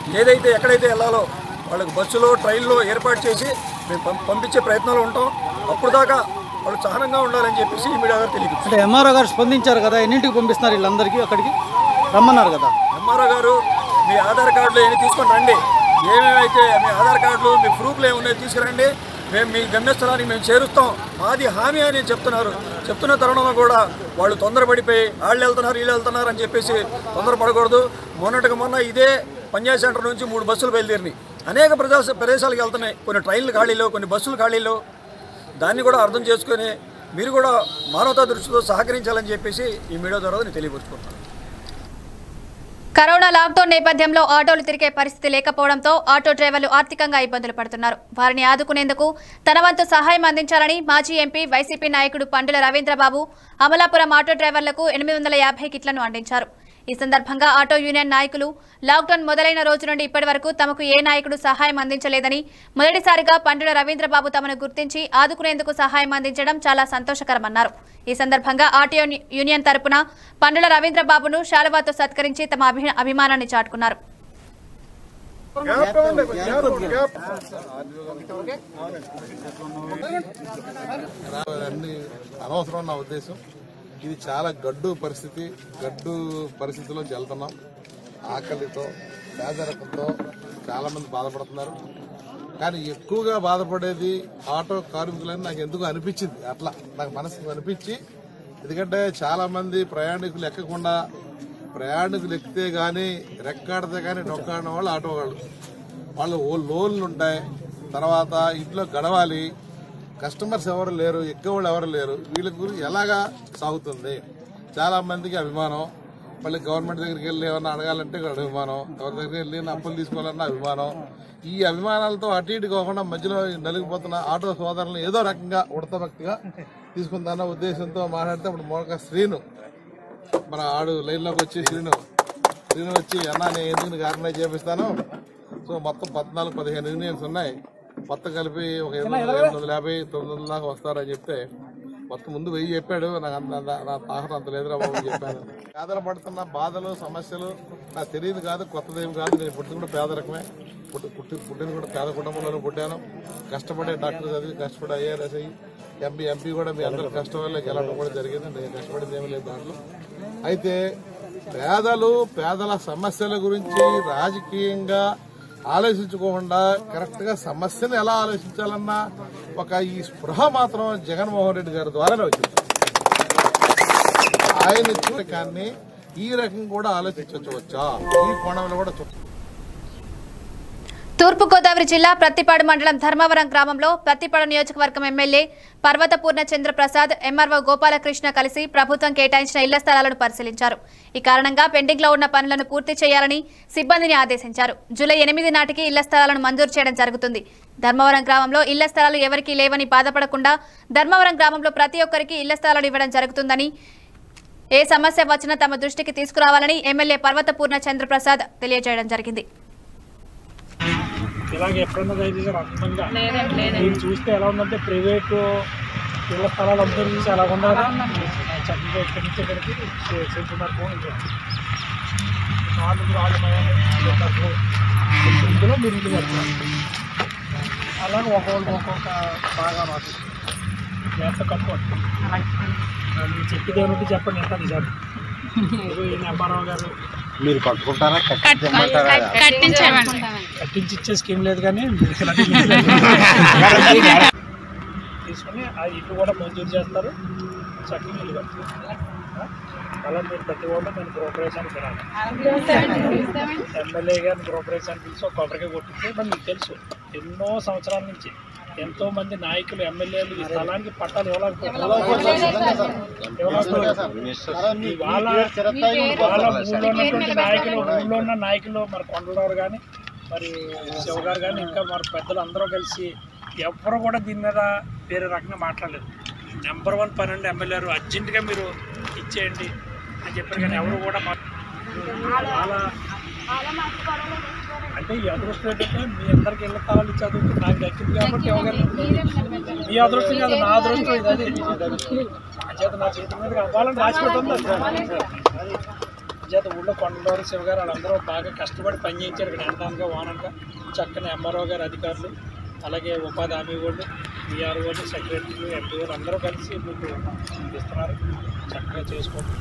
ఏదైతే ఎక్కడైతే వెళ్ళాలో వాళ్ళకి బస్సులో ట్రైన్లో ఏర్పాటు చేసి మేము పం- పంపించే ప్రయత్నంలో ఉంటాం అప్పుడు దాకా వాళ్ళు సహనంగా ఉండాలని చెప్పేసి ఈ మీడియా గారు తెలియదు అంటే ఎంఆర్ఓ గారు స్పందించారు కదా ఎన్నింటికి పంపిస్తున్నారు వీళ్ళందరికీ అక్కడికి రమ్మన్నారు కదా ఎంఆర్ఓ గారు మీ ఆధార్ కార్డులు ఏమి తీసుకొని రండి ఏమేమైతే మీ ఆధార్ కార్డులు మీ ప్రూఫ్లు ఏమున్నాయో తీసుకురండి మేము మీ గమ్యస్థలానికి మేము చేరుస్తాం మాది హామీ అని చెప్తున్నారు చెప్తున్న తరుణంలో కూడా వాళ్ళు తొందరపడిపోయి వాళ్ళు వెళ్తున్నారు వీళ్ళు వెళ్తున్నారు అని చెప్పేసి తొందరపడకూడదు మొన్నటికి మొన్న ఇదే పంజాబ్ సెంటర్ నుంచి మూడు బస్సులు బయలుదేరినాయి అనేక ప్రదేశ ప్రదేశాలకు వెళ్తున్నాయి కొన్ని ట్రైన్లు ఖాళీలో కొన్ని బస్సులు ఖాళీలో దాన్ని కూడా అర్థం చేసుకొని మీరు కూడా మానవతా దృష్టితో సహకరించాలని చెప్పేసి ఈ మీడియా ద్వారా నేను తెలియపరుచుకుంటున్నాను కరోనా లాక్డౌన్ నేపథ్యంలో ఆటోలు తిరిగే పరిస్థితి లేకపోవడంతో ఆటో డ్రైవర్లు ఆర్థికంగా ఇబ్బందులు పడుతున్నారు వారిని ఆదుకునేందుకు తన వంతు సహాయం అందించాలని మాజీ ఎంపీ వైసీపీ నాయకుడు పండుల రవీంద్రబాబు అమలాపురం ఆటో డ్రైవర్లకు ఎనిమిది వందల యాభై కిట్లను అందించారు ఈ సందర్భంగా ఆటో యూనియన్ నాయకులు లాక్డౌన్ మొదలైన రోజు నుండి ఇప్పటి వరకు తమకు ఏ నాయకుడు సహాయం అందించలేదని మొదటిసారిగా పండుల రవీంద్రబాబు తమను గుర్తించి ఆదుకునేందుకు సహాయం అందించడం చాలా సంతోషకరమన్నారు ఈ సందర్భంగా ఆటో యూనియన్ తరపున పండుల రవీంద్రబాబును శాలువాతో సత్కరించి తమ అభి- అభిమానాన్ని చాటుకున్నారు అన్ని అనవసరం నా ఉద్దేశం ఇది చాలా గడ్డు పరిస్థితి గడ్డు పరిస్థితిలోకి వెళ్తున్నాం ఆకలితో పేదరికంతో చాలా మంది బాధపడుతున్నారు కానీ ఎక్కువగా బాధపడేది ఆటో కార్మికులని నాకు ఎందుకు అనిపించింది అట్లా నాకు మనసుకు అనిపించి ఎందుకంటే చాలా మంది ప్రయాణికులు ఎక్కకుండా ప్రయాణికులు ఎక్కితే గానీ రెక్కాడితే గానీ డొక్కాడిన వాళ్ళు ఆటో వాళ్ళు వాళ్ళు ఓ లోన్లు ఉంటాయి తర్వాత ఇంట్లో గడవాలి కస్టమర్స్ ఎవరు లేరు ఎక్కువ వాళ్ళు ఎవరు లేరు వీళ్ళ గురించి ఎలాగా సాగుతుంది చాలా మందికి అభిమానం మళ్ళీ గవర్నమెంట్ దగ్గరికి వెళ్ళి ఏమన్నా అడగాలంటే ఇక్కడ అభిమానం ఎవరి దగ్గరికి వెళ్ళి అప్పులు తీసుకోవాలన్నా అభిమానం ఈ అభిమానాలతో అటు ఇటు కాకుండా మధ్యలో నలిగిపోతున్న ఆటో సోదరులను ఏదో రకంగా ఉడతభక్తిగా తీసుకుందాన్న ఉద్దేశంతో మాట్లాడితే ఇప్పుడు మరొక శ్రీను మన ఆడు లైన్లోకి వచ్చి శ్రీను శ్రీను వచ్చి అన్నా నేను ఎందుకు నీకు ఆర్గనైజ్ చేపిస్తాను సో మొత్తం పద్నాలుగు పదిహేను యూనియన్స్ ఉన్నాయి మొత్తం కలిపి ఒక ఎనిమిది వందల ఎనిమిది వందల యాభై తొమ్మిది వందల దాకా వస్తారని చెప్తే మొత్తం ముందు వెయ్యి చెప్పాడు నాకు అంత అంత- నా తాహత అంత లేదురా బాబు అని చెప్పాను పేదలు పడుతున్న బాధలు సమస్యలు నాకు తెలియదు కాదు కొత్తదేం కాదు నేను పుట్టిన కూడా పేదరికమే పుట్టి పుట్టి పుట్టిన కూడా పేద కుటుంబంలోనే పుట్టాను కష్టపడే డాక్టర్ చదివి కష్టపడే ఐఆర్ఎస్ అయ్యి ఎంపీ ఎంపీ కూడా మీ అందరూ కష్టం వల్ల గెలవడం కూడా జరిగింది నేను కష్టపడింది ఏమీ లేదు దాంట్లో అయితే పేదలు పేదల సమస్యల గురించి రాజకీయంగా ఆలోచించుకోకుండా కరెక్ట్ గా సమస్యను ఎలా ఆలోచించాలన్న ఒక ఈ స్పృహ మాత్రం జగన్మోహన్ రెడ్డి గారి ద్వారానే వచ్చింది ఆయన చూడకాన్ని ఈ రకం కూడా ఆలోచించవచ్చా ఈ కోణంలో కూడా చూ- తూర్పుగోదావరి జిల్లా ప్రత్తిపాడు మండలం ధర్మవరం గ్రామంలో ప్రత్తిపాడు నియోజకవర్గం ఎమ్మెల్యే పర్వతపూర్ణ చంద్రప్రసాద్ ఎంఆర్ఓ గోపాలకృష్ణ కలిసి ప్రభుత్వం కేటాయించిన ఇళ్ల స్థలాలను పరిశీలించారు ఈ కారణంగా పెండింగ్ లో ఉన్న పనులను పూర్తి చేయాలని సిబ్బందిని ఆదేశించారు జూలై ఎనిమిది నాటికి ఇళ్ల స్థలాలను మంజూరు చేయడం జరుగుతుంది ధర్మవరం గ్రామంలో ఇళ్ల స్థలాలు ఎవరికీ లేవని బాధపడకుండా ధర్మవరం గ్రామంలో ప్రతి ఒక్కరికి ఇళ్ల స్థలాలు ఇవ్వడం జరుగుతుందని ఏ సమస్య వచ్చినా తమ దృష్టికి తీసుకురావాలని ఎమ్మెల్యే పర్వతపూర్ణ చంద్రప్రసాద్ తెలియజేయడం జరిగింది ఇలాగ ఎప్పుడన్నా దయచేసి రకంగా మీరు చూస్తే ఎలా ఉందంటే ప్రైవేటు ఇళ్ళ స్థలాలు అందరూ చూసి ఎలా ఉన్నారు చక్కగా ఇక్కడి నుంచి ఇక్కడికి సెంటున్నర ఫోన్ నాలుగు రాళ్ళు మయాలు ఇందులో మీరు ఇల్లు కట్టారు అలాగే ఒక్కొక్కరికి ఒక్కొక్క బాగా మాకు ఎంత కట్టుకోండి మీరు చెప్పేది ఏమిటి చెప్పండి ఎంత నిజాలు ఇదిగో ఈ నెంబరావు గారు మీరు కట్టుకుంటారా కట్టించి ఇచ్చే స్కీమ్ లేదు కానీ తీసుకుని ఆ ఇల్లు కూడా మంజూరు చేస్తారు చక్కగా ఇల్లు కడతారు అలా మీరు ప్రతి ఒక్కరు నేను గృహప్రవేశానికి వెళ్ళాలి ఎమ్మెల్యే గారిని గృహప్రవేశానికి పిలిచి ఒక కొబ్బరికాయ కొట్టింటే మరి మీకు తెలుసు ఎన్నో సంవత్సరాల నుంచి ఎంతో మంది నాయకులు ఎమ్మెల్యేలు ఈ స్థలానికి పట్టాలు ఇవ్వలేకపోతున్నారు వాళ్ళ వాళ్ళ ఊళ్ళో ఉన్నటువంటి నాయకులు ఊళ్ళో ఉన్న నాయకులు మరి కొండలవారు కానీ మరి శివ గారు కానీ ఇంకా మరి పెద్దలు అందరూ కలిసి ఎవ్వరు కూడా దీని మీద వేరే రకంగా మాట్లాడలేదు నెంబర్ వన్ పన్నెండు ఎమ్మెల్యేలు అర్జెంటుగా మీరు ఇచ్చేయండి అని చెప్పారు కానీ ఎవరు కూడా మా- చాలా అంటే ఈ అదృష్టం ఏంటంటే మీ అందరికి ఇళ్ళ స్థలాలు ఇచ్చే అదృష్టం నాకు దక్కింది కాబట్టి ఇవ్వగలను మీ అదృష్టం కాదు నా అదృష్టం ఇది అది చేత నా చేతి మీద అవ్వాలని రాసి పెట్టుంది అంచేత ఊళ్ళో కొండలవారు శివ గారు వాళ్ళందరూ బాగా కష్టపడి పనిచేయించారు ఇక్కడ ఎండనగా వాననగా చక్కని ఎంఆర్ఓ గారు అధికారులు అలాగే ఉపాధి హామీ వాళ్ళు విఆర్ వాళ్ళు సెక్రటరీలు ఎంపీఓలు అందరూ కలిసి మీకు ఇస్తున్నారు చక్కగా చేసుకోండి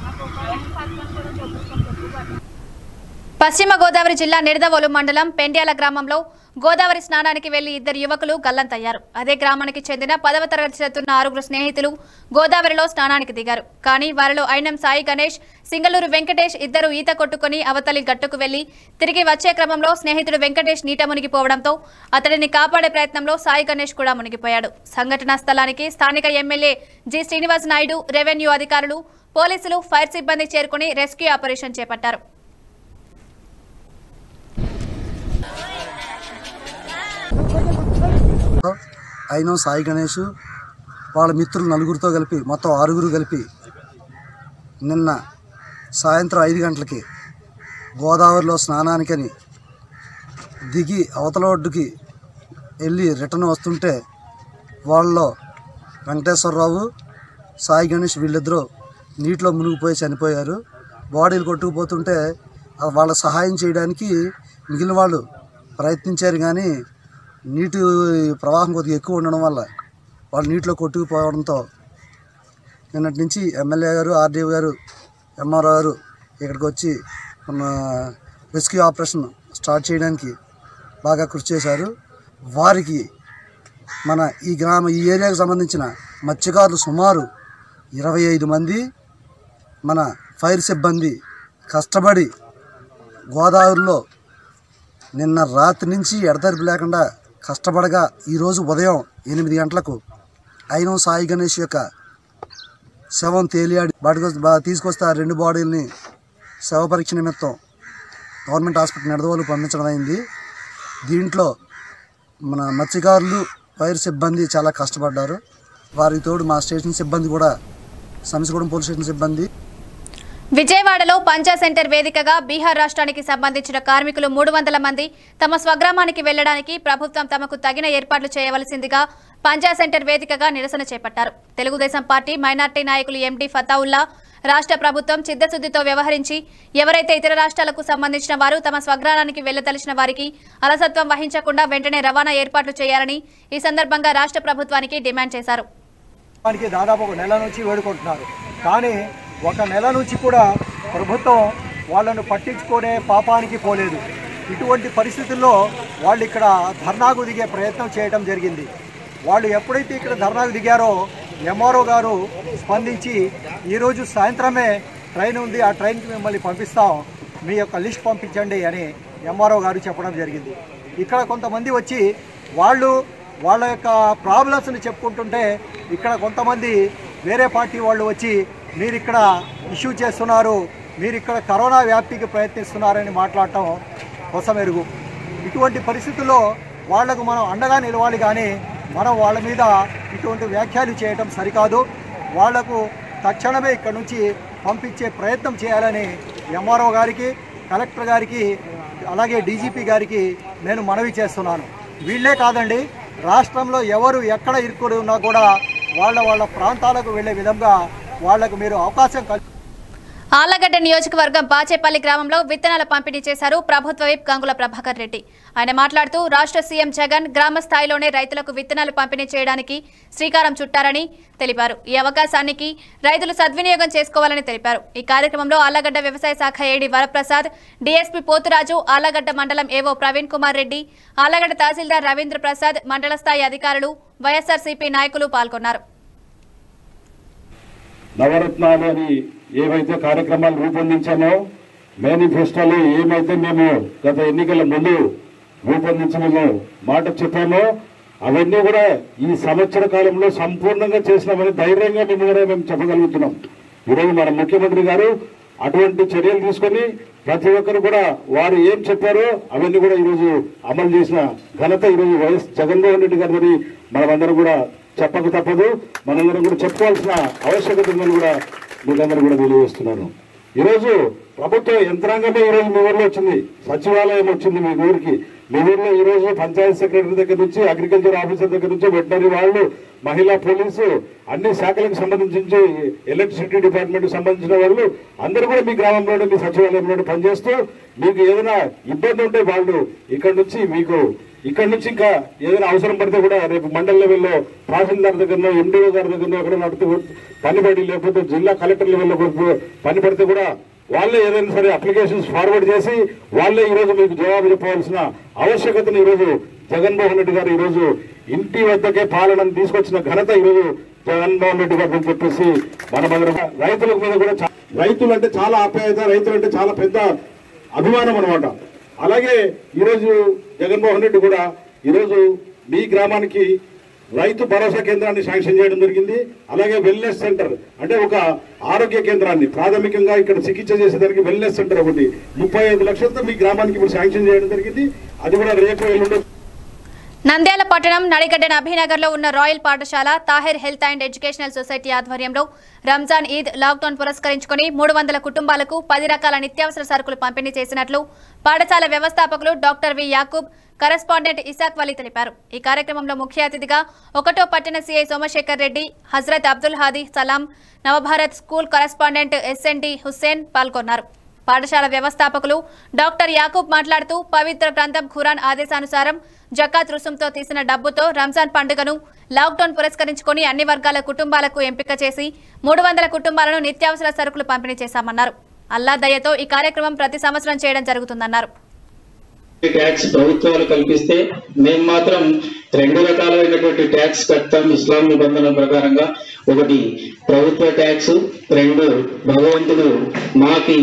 పశ్చిమ గోదావరి జిల్లా నిడదవోలు మండలం పెండ్యాల గ్రామంలో గోదావరి స్నానానికి వెళ్లి ఇద్దరు యువకులు గల్లంతయ్యారు అదే గ్రామానికి చెందిన పదవ తరగతి చదువుతున్న ఆరుగురు స్నేహితులు గోదావరిలో స్నానానికి దిగారు కానీ వారిలో ఐనం సాయి గణేష్ సింగళూరు వెంకటేష్ ఇద్దరు ఈత కొట్టుకుని అవతలి గట్టుకు వెళ్లి తిరిగి వచ్చే క్రమంలో స్నేహితుడు వెంకటేష్ నీట మునిగిపోవడంతో అతడిని కాపాడే ప్రయత్నంలో సాయి గణేష్ కూడా మునిగిపోయాడు సంఘటనా స్థలానికి స్థానిక ఎమ్మెల్యే జి శ్రీనివాస్ నాయుడు రెవెన్యూ అధికారులు పోలీసులు ఫైర్ సిబ్బంది చేరుకుని రెస్క్యూ ఆపరేషన్ చేపట్టారు అయినో సాయి గణేష్ వాళ్ళ మిత్రులు నలుగురితో కలిపి మొత్తం ఆరుగురు కలిపి నిన్న సాయంత్రం ఐదు గంటలకి గోదావరిలో స్నానానికని దిగి అవతల ఒడ్డుకి వెళ్ళి రిటర్న్ వస్తుంటే వాళ్ళలో వెంకటేశ్వరరావు సాయి గణేష్ వీళ్ళిద్దరూ నీటిలో మునిగిపోయి చనిపోయారు బాడీలు కొట్టుకుపోతుంటే ఆ వాళ్ళ సహాయం చేయడానికి మిగిలిన వాళ్ళు ప్రయత్నించారు కానీ నీటి ప్రవాహం కొద్దిగా ఎక్కువ ఉండడం వల్ల వాళ్ళు నీటిలో కొట్టుకుపోవడంతో నిన్నటి నుంచి ఎమ్మెల్యే గారు ఆర్డీఓ గారు ఎంఆర్ఓ గారు ఇక్కడికి వచ్చి మన రెస్క్యూ ఆపరేషన్ స్టార్ట్ చేయడానికి బాగా కృషి చేశారు వారికి మన ఈ గ్రామ ఈ ఏరియాకు సంబంధించిన మత్స్యకారులు సుమారు ఇరవై ఐదు మంది మన ఫైర్ సిబ్బంది కష్టపడి గోదావరిలో నిన్న రాత్రి నుంచి ఎడతెరిపి లేకుండా కష్టపడగా ఈరోజు ఉదయం ఎనిమిది గంటలకు ఐనం సాయి గణేష్ యొక్క శవం తేలియాడి బయటకు బా- తీసుకొస్తే ఆ రెండు బాడీలని శవ పరీక్ష నిమిత్తం గవర్నమెంట్ హాస్పిటల్ నిడదవోలు పంపించడం అయింది దీంట్లో మన మత్స్యకారులు ఫైర్ సిబ్బంది చాలా కష్టపడ్డారు వారికి తోడు మా స్టేషన్ సిబ్బంది కూడా సంసిగూడెం పోలీస్ స్టేషన్ సిబ్బంది విజయవాడలో పంచా సెంటర్ వేదికగా బీహార్ రాష్ట్రానికి సంబంధించిన కార్మికులు మూడు వందల మంది తమ స్వగ్రామానికి వెళ్లడానికి ప్రభుత్వం తమకు తగిన ఏర్పాట్లు చేయవలసిందిగా పంచా సెంటర్ వేదికగా నిరసన చేపట్టారు తెలుగుదేశం పార్టీ మైనార్టీ నాయకులు ఎండి ఫతావుల్లా రాష్ట్ర ప్రభుత్వం చిత్తశుద్దితో వ్యవహరించి ఎవరైతే ఇతర రాష్ట్రాలకు సంబంధించిన వారు తమ స్వగ్రామానికి వెళ్లదలిచిన వారికి అలసత్వం వహించకుండా వెంటనే రవాణా ఏర్పాట్లు చేయాలని ఈ సందర్భంగా రాష్ట్ర ప్రభుత్వానికి డిమాండ్ చేశారు వానికి దాదాపు ఒక నెల నుంచి వేడుకుంటున్నారు కానీ ఒక నెల నుంచి కూడా ప్రభుత్వం వాళ్ళను పట్టించుకునే పాపానికి పోలేదు ఇటువంటి పరిస్థితుల్లో వాళ్ళు ఇక్కడ ధర్నాకు దిగే ప్రయత్నం చేయడం జరిగింది వాళ్ళు ఎప్పుడైతే ఇక్కడ ధర్నాకు దిగారో ఎంఆర్ఓ గారు స్పందించి ఈరోజు సాయంత్రమే ట్రైన్ ఉంది ఆ ట్రైన్కి మిమ్మల్ని పంపిస్తాం మీ యొక్క లిస్ట్ పంపించండి అని ఎంఆర్ఓ గారు చెప్పడం జరిగింది ఇక్కడ కొంతమంది వచ్చి వాళ్ళు వాళ్ళ యొక్క ప్రాబ్లమ్స్ని చెప్పుకుంటుంటే ఇక్కడ కొంతమంది వేరే పార్టీ వాళ్ళు వచ్చి మీరు ఇక్కడ ఇష్యూ చేస్తున్నారు మీరు ఇక్కడ కరోనా వ్యాప్తికి ప్రయత్నిస్తున్నారని మాట్లాడటం కొసమెరుగు ఇటువంటి పరిస్థితుల్లో వాళ్లకు మనం అండగా నిలవాలి కానీ మనం వాళ్ళ మీద ఇటువంటి వ్యాఖ్యలు చేయటం సరికాదు వాళ్లకు తక్షణమే ఇక్కడ నుంచి పంపించే ప్రయత్నం చేయాలని ఎంఆర్ఓ గారికి కలెక్టర్ గారికి అలాగే డీజీపీ గారికి నేను మనవి చేస్తున్నాను వీళ్ళే కాదండి రాష్ట్రంలో ఎవరు ఎక్కడ ఇరుక్కుని ఉన్నా కూడా వాళ్ళ వాళ్ళ ప్రాంతాలకు వెళ్ళే విధంగా వాళ్లకు మీరు అవకాశం కల్పి ఆళ్లగడ్డ నియోజకవర్గం బాచేపల్లి గ్రామంలో విత్తనాల పంపిణీ చేశారు ప్రభుత్వ విప్ గంగుల ప్రభాకర్ రెడ్డి ఆయన మాట్లాడుతూ రాష్ట్ర సీఎం జగన్ గ్రామ స్థాయిలోనే రైతులకు విత్తనాలు పంపిణీ చేయడానికి శ్రీకారం చుట్టారని తెలిపారు ఈ అవకాశానికి రైతులు సద్వినియోగం చేసుకోవాలని తెలిపారు ఈ కార్యక్రమంలో ఆళ్లగడ్డ వ్యవసాయ శాఖ ఏడి వరప్రసాద్ డీఎస్పీ పోతురాజు ఆళ్లగడ్డ మండలం ఏవో ప్రవీణ్ కుమార్ రెడ్డి ఆళ్లగడ్డ తహసీల్దార్ రవీంద్ర ప్రసాద్ మండల స్థాయి అధికారులు వైఎస్ఆర్సీపీ నాయకులు పాల్గొన్నారు నవరత్నాలు అని ఏవైతే కార్యక్రమాలు రూపొందించామో మేనిఫెస్టోలో ఏమైతే మేము గత ఎన్నికల ముందు రూపొందించమో మాట చెప్పామో అవన్నీ కూడా ఈ సంవత్సర కాలంలో సంపూర్ణంగా చేసినామని ధైర్యంగా మేము కూడా మేము చెప్పగలుగుతున్నాం ఈరోజు మన ముఖ్యమంత్రి గారు అటువంటి చర్యలు తీసుకొని ప్రతి ఒక్కరు కూడా వారు ఏం చెప్పారో అవన్నీ కూడా ఈరోజు అమలు చేసిన ఘనత ఈరోజు వైఎస్ జగన్మోహన్ రెడ్డి గారిని మనమందరం కూడా చెప్పక తప్పదు మనందరం కూడా చెప్పుకోవాల్సిన ఆవశ్యకత ఉందని కూడా మీరందరూ కూడా తెలియజేస్తున్నాను ఈరోజు ప్రభుత్వ యంత్రాంగమే ఈరోజు మీ ఊర్లో వచ్చింది సచివాలయం వచ్చింది మీ ఊరికి మీ ఊర్లో ఈ రోజు పంచాయత్ సెక్రటరీ దగ్గర నుంచి అగ్రికల్చర్ ఆఫీసర్ దగ్గర నుంచి వెటనరీ వాళ్ళు మహిళా పోలీసు అన్ని శాఖలకు సంబంధించి ఎలక్ట్రిసిటీ డిపార్ట్మెంట్ సంబంధించిన వాళ్ళు అందరూ కూడా మీ గ్రామంలోనే మీ సచివాలయంలోనే పనిచేస్తూ మీకు ఏదైనా ఇబ్బంది ఉంటే వాళ్ళు ఇక్కడ నుంచి మీకు ఇక్కడ నుంచి ఇంకా ఏదైనా అవసరం పడితే కూడా రేపు మండల లెవెల్లో తహసీల్దార్ దగ్గర ఎండిఓ గారి దగ్గర ఎక్కడ నడుతూ పని పడి లేకపోతే జిల్లా కలెక్టర్ లెవెల్లో పని పడితే కూడా వాళ్ళే ఏదైనా సరే అప్లికేషన్స్ ఫార్వర్డ్ చేసి వాళ్ళే ఈ రోజు మీకు జవాబు చెప్పవలసిన ఆవశ్యకతను ఈ రోజు జగన్మోహన్ రెడ్డి గారు ఈ రోజు ఇంటి వద్దకే పాలనను తీసుకొచ్చిన ఘనత ఈ రోజు జగన్మోహన్ రెడ్డి గారు అని చెప్పేసి మనమందరం రైతుల మీద కూడా చా- రైతులు అంటే చాలా ఆప్యాయత రైతులు అంటే చాలా పెద్ద అభిమానం అనమాట అలాగే ఈరోజు జగన్మోహన్ రెడ్డి కూడా ఈరోజు మీ గ్రామానికి రైతు భరోసా కేంద్రాన్ని శాంక్షన్ చేయడం జరిగింది అలాగే వెల్నెస్ సెంటర్ అంటే ఒక ఆరోగ్య కేంద్రాన్ని ప్రాథమికంగా ఇక్కడ చికిత్స చేసేదానికి వెల్నెస్ సెంటర్ ఒకటి ముప్పై ఐదు లక్షలతో మీ గ్రామానికి ఇప్పుడు శాంక్షన్ చేయడం జరిగింది అది కూడా రేపు ఎల్లుండి నంద్యాల పట్టణం నడిగడ్డ అభినగర్ లో ఉన్న రాయల్ పాఠశాల Tahir health and educational society ఆధ్వర్యంలో రంజాన్ ఈద్ లాక్డౌన్ పురస్కరించుకుని మూడు వందల కుటుంబాలకు పది రకాల నిత్యావసర సరుకులు పంపిణీ చేసినట్లు పాఠశాల వ్యవస్థాపకులు డాక్టర్ వి యాకూబ్ కరెస్పాండెంట్ ఇసాక్ వలీ తెలిపారు ఈ కార్యక్రమంలో ముఖ్య అతిథిగా ఒకటో పట్టణ CI Somasekhar Reddy Hazrat Abdul Hadi Salam Navabharat school correspondent SND Hussain పాల్గొన్నారు పాఠశాల వ్యవస్థాపకులు డాక్టర్ యాకూబ్ మాట్లాడుతూ పవిత్ర గ్రంథం ఖురాన్ ఆదేశానుసారం జకాత్ రుసుంతో తీసిన డబ్బుతో రంజాన్ పండుగను లాక్డౌన్ పురస్కరించుకొని అన్ని వర్గాల కుటుంబాలకు ఎంపిక చేసి మూడు వందల కుటుంబాలను నిత్యావసర సరుకులు పంపిణీ చేశామన్నారు అల్లా దయతో ఈ కార్యక్రమం ప్రతి సంవత్సరం చేయడం జరుగుతుందన్నారు ట్యాక్స్ ప్రభుత్వాలు కల్పిస్తే మేము మాత్రం రెండు రకాలైనటువంటి ట్యాక్స్ కడతాం ఇస్లాం నిబంధనల ప్రకారంగా ఒకటి ప్రభుత్వ ట్యాక్స్ రెండు భగవంతుడు మాకి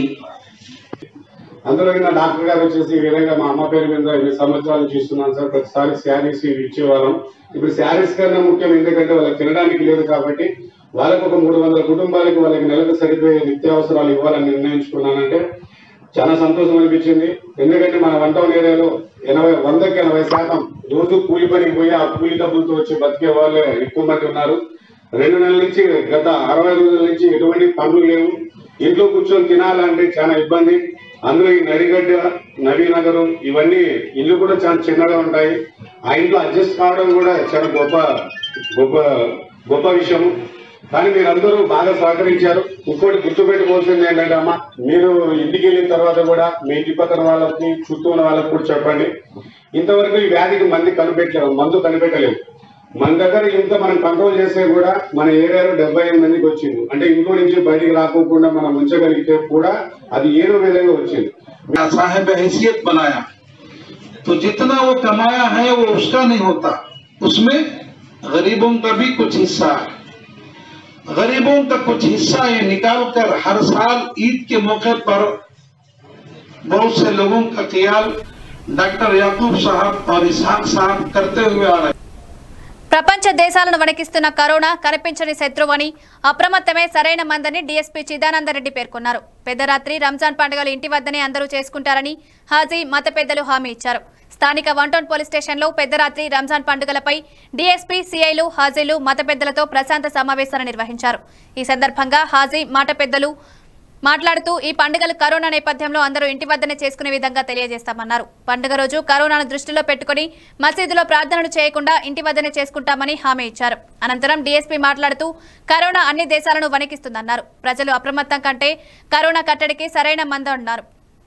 అందులో కింద డాక్టర్ గారు వచ్చేసి ఈ విధంగా మా అమ్మ పేరు మీద ఎన్ని సంవత్సరాలు చూస్తున్నాను సార్ ప్రతిసారి శారీస్ ఇవి ఇచ్చేవాళ్ళం ఇప్పుడు శారీస్ కన్నా ముఖ్యం ఎందుకంటే వాళ్ళకి తినడానికి లేదు కాబట్టి వాళ్ళకు ఒక మూడు వందల కుటుంబాలకు వాళ్ళకి నెలకు సరిపోయే నిత్యావసరాలు ఇవ్వాలని నిర్ణయించుకున్నానంటే చాలా సంతోషం అనిపించింది ఎందుకంటే మన వన్ టౌన్ ఏరియాలో ఎనభై వందకి ఎనభై శాతం రోజు కూలి పనికి పోయి ఆ కూలి డబ్బులతో వచ్చి బతికే వాళ్ళే ఎక్కువ మంది ఉన్నారు రెండు నెలల నుంచి గత అరవై రోజుల నుంచి ఎటువంటి పనులు లేవు ఇంట్లో కూర్చొని తినాలంటే చాలా ఇబ్బంది అందులో ఈ నడిగడ్డ నగరం ఇవన్నీ ఇల్లు కూడా చాలా చిన్నగా ఉంటాయి ఆ ఇంట్లో అడ్జస్ట్ కావడం కూడా చాలా గొప్ప గొప్ప గొప్ప విషయం కానీ మీరందరూ బాగా సహకరించారు ఇంకోటి గుర్తుపెట్టుకోవాల్సింది ఏంటంటే అమ్మా మీరు ఇంటికి వెళ్ళిన తర్వాత కూడా మీ ఇంటి పక్కన వాళ్ళకి చుట్టూ ఉన్న వాళ్ళకి కూడా చెప్పండి ఇంతవరకు ఈ వ్యాధికి మంది కనిపెట్టలేము మందు కనిపెట్టలేము మన దగ్గర ఇంత మనం కంట్రోల్ చేస్తే కూడా మన ఏరియాలో డెబ్బై ఎనిమిది మందికి వచ్చింది అంటే ఇంట్లో నుంచి బయటికి రాకోకుండా మనం ఉంచగలిగితే కూడా అది ఏదో విధంగా వచ్చింది साहेब हैसियत बनाया तो जितना वो कमाया है वो उसका नहीं होता उसमें गरीबों का भी कुछ हिस्सा है गरीबों का कुछ हिस्सा ये निकाल कर हर साल ईद के मौके पर बहुत से लोगों का ख्याल डॉक्टर याकूब साहब और इसहाक साहब करते हुए आ रहे हैं ప్రపంచ దేశాలను వణికిస్తున్న కరోనా కనిపించని శత్రువని అప్రమత్తమే సరైన మందని డీఎస్పీ చిదానందరెడ్డి పేర్కొన్నారు పెద్దరాత్రి రంజాన్ పండుగలు ఇంటి వద్దనే అందరూ చేసుకుంటారని హాజీ మత పెద్దలు హామీ ఇచ్చారు స్థానిక వన్టౌన్ పోలీస్ స్టేషన్లో పెద్దరాత్రి రంజాన్ పండుగలపై డీఎస్పీ సీఐలు హాజీలు మత పెద్దలతో ప్రశాంత సమావేశాలు నిర్వహించారు ఈ సందర్భంగా హాజీ మాట పెద్దలు మాట్లాడుతూ ఈ పండుగలు కరోనా నేపథ్యంలో అందరూ ఇంటి వద్దనే చేసుకునే విధంగా తెలియజేస్తామన్నారు పండుగ రోజు కరోనాను దృష్టిలో పెట్టుకుని మసీదులో ప్రార్థనలు చేయకుండా ఇంటి వద్దనే చేసుకుంటామని హామీ ఇచ్చారు అనంతరం డీఎస్పీ మాట్లాడుతూ కరోనా అన్ని దేశాలను వణికిస్తుందన్నారు ప్రజలు అప్రమత్తం కంటే కరోనా కట్టడికి సరైన మందు అన్నారు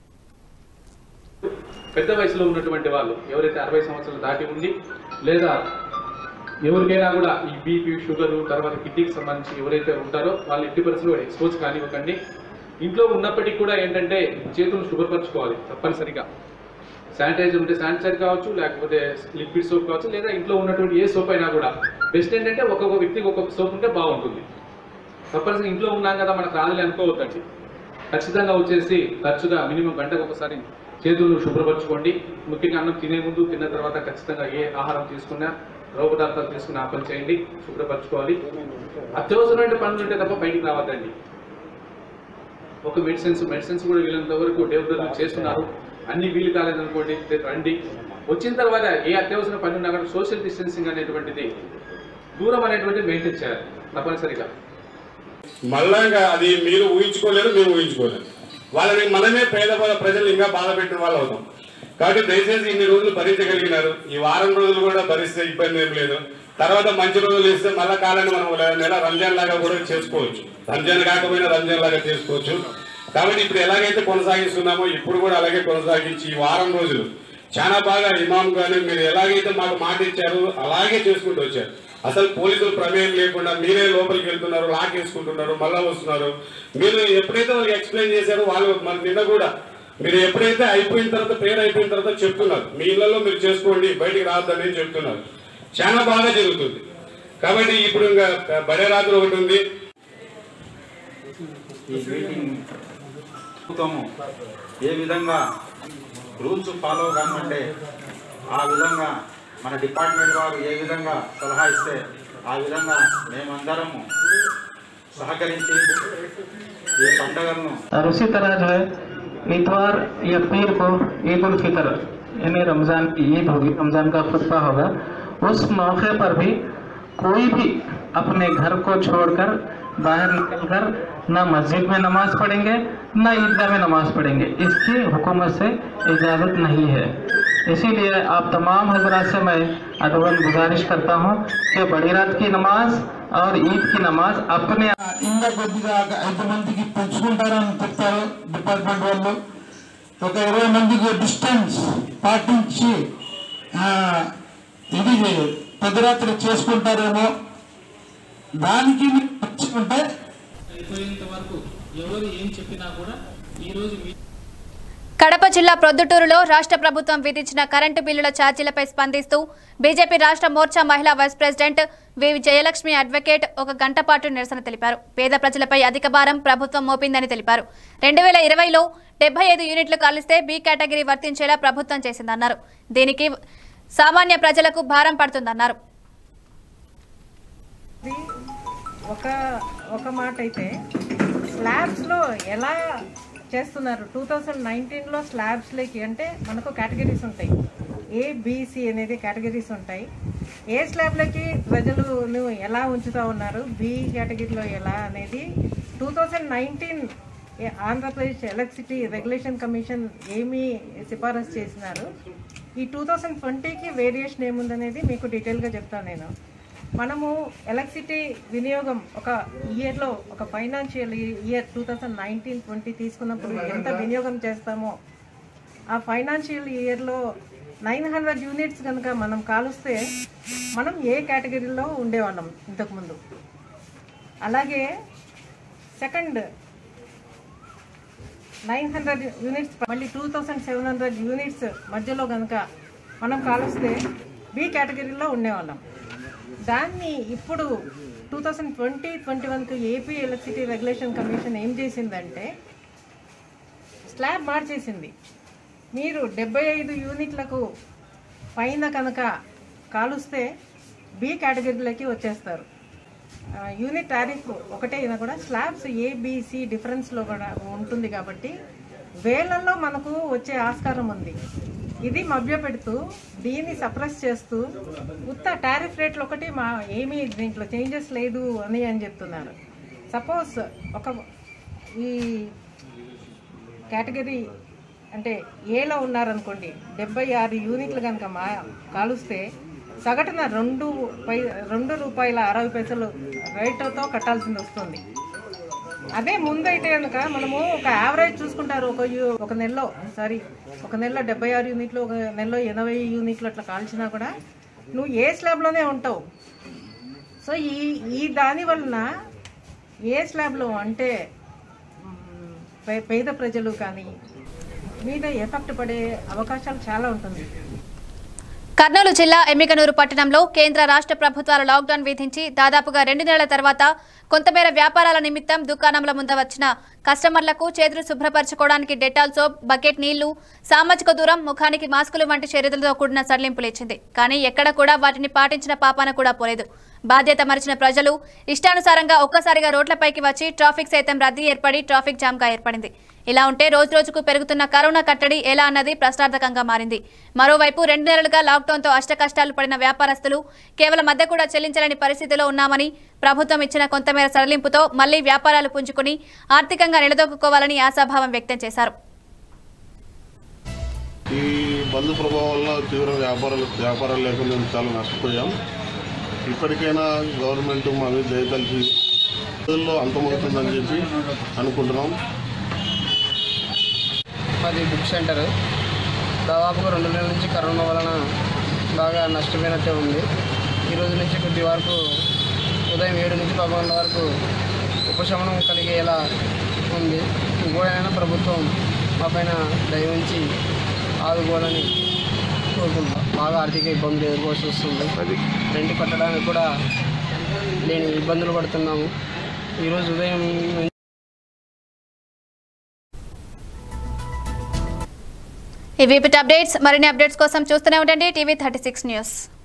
పెద్ద వయసులో ఉన్నటువంటి వాళ్ళు ఎవరైతే అరవై సంవత్సరాలు దాటి ఉండి లేదా ఎవరికైనా కూడా ఈ బీపీ షుగర్ తర్వాత కిడ్నీకి సంబంధించి ఎవరైతే ఉంటారో వాళ్ళు ఎట్టి పరిస్థితుల్లో ఎక్స్పోజ్ కానివ్వకండి ఇంట్లో ఉన్నప్పటికీ కూడా ఏంటంటే చేతులు శుభ్రపరచుకోవాలి తప్పనిసరిగా శానిటైజర్ ఉంటే శానిటైజర్ కావచ్చు లేకపోతే లిక్విడ్ సోప్ కావచ్చు లేదా ఇంట్లో ఉన్నటువంటి ఏ సోప్ అయినా కూడా బెస్ట్ ఏంటంటే ఒక్కొక్క వ్యక్తికి ఒక్కొక్క సోప్ ఉంటే బాగుంటుంది తప్పనిసరిగా ఇంట్లో ఉన్నాం కదా మనకు రాదులే అనుకోవద్దండి ఖచ్చితంగా వచ్చేసి తరచుగా మినిమం గంటకు ఒకసారి చేతులు శుభ్రపరచుకోండి ముఖ్యంగా అన్నం తినే ముందు తిన్న తర్వాత ఖచ్చితంగా ఏ ఆహారం తీసుకున్నా ద్రవ పదార్థాలు తీసుకుని ఆ పని చేయండి శుభ్రపరచుకోవాలి అత్యవసరమైన పనులు ఉంటే తప్ప బయటికి రావద్దండి ఒక మెడిసిన్స్ మెడిసిన్స్ కూడా వీళ్ళంత వరకు డెవలప్ చేస్తున్నారు అన్ని వీలు కాలేదనుకోండి రండి వచ్చిన తర్వాత ఏ అత్యవసర పని ఉన్నా కూడా సోషల్ డిస్టెన్సింగ్ అనేటువంటిది దూరం అనేటువంటిది మెయింటైన్ చేయాలి తప్పనిసరిగా మళ్ళా ఇంకా అది మీరు ఊహించుకోలేరు మేము ఊహించుకోలేరు వాళ్ళని మనమే పేద ప్ర- ప్రజలు ఇంకా బాధ పెట్టిన వాళ్ళు అవుతాం కాబట్టి దయచేసి ఇన్ని రోజులు భరించగలిగినారు ఈ వారం రోజులు కూడా భరిస్తే ఇబ్బంది ఏం లేదు తర్వాత మంచి రోజులు ఇస్తే మళ్ళా కాలాన్ని మనం ఒక నెల రంజాన్ లాగా కూడా చేసుకోవచ్చు రంజాన్ కాకపోయినా రంజాన్ లాగా చేసుకోవచ్చు కాబట్టి ఇప్పుడు ఎలాగైతే కొనసాగిస్తున్నామో ఇప్పుడు కూడా అలాగే కొనసాగించి ఈ వారం రోజులు చాలా బాగా ఇమాం గాని మీరు ఎలాగైతే మాకు మాట ఇచ్చారో అలాగే చేసుకుంటూ వచ్చారు అసలు పోలీసులు ప్రమేయం లేకుండా మీరే లోపలికి వెళ్తున్నారు లాక్ వేసుకుంటున్నారు మళ్ళా వస్తున్నారు మీరు ఎప్పుడైతే వాళ్ళకి ఎక్స్ప్లెయిన్ చేశారో వాళ్ళు మన నిన్న కూడా మీరు ఎప్పుడైతే అయిపోయిన తర్వాత ప్రేయర్ అయిపోయిన తర్వాత చెప్తున్నారు మీ ఇళ్లలో మీరు చేసుకోండి బయటికి రావద్దని చెప్తున్నారు చాలా బాగా జరుగుతుంది కాబట్టి ఇప్పుడు ఇంకా బడే రాత్రి ఒకటి ఉంది ఈ మీటింగ్ ప్రభుత్వము ఏ విధంగా రూల్స్ ఫాలో కామంటే ఆ విధంగా మన డిపార్ట్మెంట్ వారు ఏ విధంగా సలహా ఇస్తే ఆ విధంగా మేమందరము సహకరించి ఈ పండుగలను और उसी तरह जो है इतवार या पीर को ईद उल फितर यानी रमज़ान की ईद होगी रमज़ान का खुतबा होगा उस मौके पर भी कोई भी अपने घर को छोड़कर बाहर निकलकर ना मस्जिद में नमाज पढ़ेंगे ना ईदगाह में नमाज पढ़ेंगे इसकी हुकूमत से इजाज़त नहीं है इसीलिए आप तमाम हजरात से मैं अदवन गुजारिश करता हूँ कि बड़ी रात की नमाज और ईद की नमाज अपने ఇంకా కొద్దిగా ఐదు మందికి పెంచుకుంటారని చెప్తారు డిపార్ట్మెంట్ వాళ్ళు ఒక ఇరవై మందికి డిస్టెన్స్ పాటించి ఆ, ఇది పెద్దరాత్రి చేసుకుంటారేమో దానికి మీరు వచ్చుకుంటే అయిపోయేంత వరకు ఎవరు ఏం చెప్పినా కూడా ఈరోజు మీ కడప జిల్లా ప్రొద్దుటూరులో రాష్ట్ర ప్రభుత్వం విధించిన కరెంటు బిల్లుల ఛార్జీలపై స్పందిస్తూ బీజేపీ రాష్ట్ర మోర్చా మహిళా vice president V Jayalakshmi advocate ఒక గంట పాటు నిరసన తెలిపారు పేద ప్రజలపై అధిక భారం ప్రభుత్వం మోపిందని తెలిపారు రెండు వేల ఇరవైలో డెబ్బై ఐదు యూనిట్లు కాలిస్తే బి కేటగిరీ వర్తించేలా ప్రభుత్వం చేసిందన్నారు దీనికి సామాన్య ప్రజలకు భారం పడుతుందన్నారు ఒక ఒక మాట అయితే స్లాబ్స్లో ఎలా చేస్తున్నారు టూ థౌజండ్ నైన్టీన్లో స్లాబ్స్లోకి అంటే మనకు కేటగిరీస్ ఉంటాయి ఏ బీసీ అనేది కేటగిరీస్ ఉంటాయి ఏ స్లాబ్లకి ప్రజలు ఎలా ఉంచుతా ఉన్నారు బి కేటగిరీలో ఎలా అనేది two thousand nineteen Andhra Pradesh electricity regulation commission ఏమి సిఫారసు చేసినారు ఈ టూ థౌజండ్ ట్వంటీకి వేరియేషన్ ఏముందనేది మీకు డీటెయిల్గా చెప్తాను నేను మనము ఎలక్ట్రిసిటీ వినియోగం ఒక ఇయర్లో ఒక financial year two thousand nineteen twenty తీసుకున్నప్పుడు ఎంత వినియోగం చేస్తామో ఆ ఫైనాన్షియల్ ఇయర్లో నైన్ హండ్రెడ్ యూనిట్స్ కనుక మనం కాలుస్తే మనం ఏ కేటగిరీలో ఉండేవాళ్ళం ఇంతకుముందు అలాగే సెకండ్ నైన్ హండ్రెడ్ యూనిట్స్ మళ్ళీ two thousand seven hundred units మధ్యలో కనుక మనం కాలుస్తే బి కేటగిరీలో ఉండేవాళ్ళం దాన్ని ఇప్పుడు టూ థౌజండ్ ట్వంటీ ట్వంటీ వన్కు ఏపీ ఎలక్ట్రిసిటీ రెగ్యులేషన్ కమిషన్ ఏం చేసిందంటే స్లాబ్ మార్చేసింది మీరు డెబ్బై ఐదు యూనిట్లకు పైన కనుక కాలుస్తే బి కేటగిరీలోకి వచ్చేస్తారు ఆ, యూనిట్ టారిఫ్ ఒకటే అయినా కూడా స్లాబ్స్ ఏబిసి డిఫరెన్స్లో కూడా ఉంటుంది కాబట్టి వేలల్లో మనకు వచ్చే ఆస్కారం ఉంది ఇది మభ్యపెడుతూ దీన్ని సప్రెస్ చేస్తూ ఉత్త టారిఫ్ రేట్లు ఒకటి మా ఏమీ దీంట్లో చేంజెస్ లేదు అని అని చెప్తున్నారు సపోజ్ ఒక ఈ కేటగిరీ అంటే ఏలో ఉన్నారనుకోండి డెబ్బై ఆరు యూనిట్లు కనుక మా కాలుస్తే సగటున రెండు పై రెండు రూపాయల అరవై పైసలు రేటుతో కట్టాల్సింది వస్తుంది అదే ముందైతే కనుక మనము ఒక యావరేజ్ చూసుకుంటారు ఒక యూ- ఒక నెలలో సారీ ఒక నెలలో డెబ్బై ఆరు యూనిట్లు ఒక నెలలో ఎనభై యూనిట్లు అట్లా కాల్చినా కూడా నువ్వు ఏ స్లాబ్లోనే ఉంటావు సో ఈ ఈ దాని వలన ఏ స్లాబ్లో అంటే మ్, పే- పేద ప్రజలు కానీ మీద ఎఫెక్ట్ పడే అవకాశాలు చాలా ఉంటుంది కర్నూలు జిల్లా ఎమ్మిగనూరు పట్టణంలో కేంద్ర రాష్ట్ర ప్రభుత్వాలు లాక్డౌన్ విధించి దాదాపుగా రెండు నెలల తర్వాత కొంతమేర వ్యాపారాల నిమిత్తం దుకాణంల ముందు వచ్చిన కస్టమర్లకు చేతులు శుభ్రపరచుకోవడానికి డెటాల్ సోప్ బకెట్ నీళ్లు సామాజిక దూరం ముఖానికి మాస్కులు వంటి చర్యలతో కూడిన సడలింపులు ఇచ్చింది కానీ ఎక్కడ కూడా వాటిని పాటించిన పాపాన కూడా పోలేదు బాధ్యత మరిచిన ప్రజలు ఇష్టానుసారంగా ఒక్కసారిగా రోడ్లపైకి వచ్చి ట్రాఫిక్ సైతం రద్దీ ఏర్పడి ట్రాఫిక్ జామ్గా ఏర్పడింది ఇలా ఉంటే రోజు రోజుకు పెరుగుతున్న కరోనా కట్టడి ఎలా అన్నది ప్రశ్నార్థకంగా మారింది మరోవైపు రెండు నెలలుగా లాక్డౌన్తో అష్టకష్టాలు పడిన వ్యాపారస్తులు కేవలం మధ్య కూడా చెల్లించలేని పరిస్థితిలో ఉన్నామని ప్రభుత్వం ఇచ్చిన కొంతమేర సడలింపుతో మళ్లీ వ్యాపారాలు పుంజుకుని ఆర్థికంగా నిలదొక్కుకోవాలని ఆశాభావం వ్యక్తం చేశారు ఈ బంద్ ప్రభావం వల్ల తీవ్ర వ్యాపారాలు వ్యాపారాలు లేకుండా మేము చాలా నష్టపోయాం ఇప్పటికైనా గవర్నమెంట్ మా మీద దయతలిచి రోజుల్లో అంతమవుతుందని చెప్పి అనుకుంటున్నాం మాది బుక్ సెంటర్ దాదాపుగా రెండు నెలల నుంచి కరోనా వలన బాగా నష్టపోయినట్టే ఉంది ఈ రోజు నుంచి కొద్ది వరకు ఉదయం ఏడు నుంచి పదకొండు వరకు ఉపశమనం కలిగేలా ఉంది ఇంకోడైనా ప్రభుత్వం మా పైన దయ ఉంచి ఆదుకోవాలని కోరుకుంటాం బాగా ఆర్థిక ఇబ్బందులు ఎదుర్కోవాల్సి వస్తుంది రెంట్ కట్టడానికి కూడా లేని ఇబ్బందులు పడుతున్నాము ఈరోజు ఉదయం నుంచి ఈ వీపీటీ అప్డేట్స్ మరిన్ని అప్డేట్స్ కోసం చూస్తూనే ఉండండి టీవీ థర్టీ సిక్స్ న్యూస్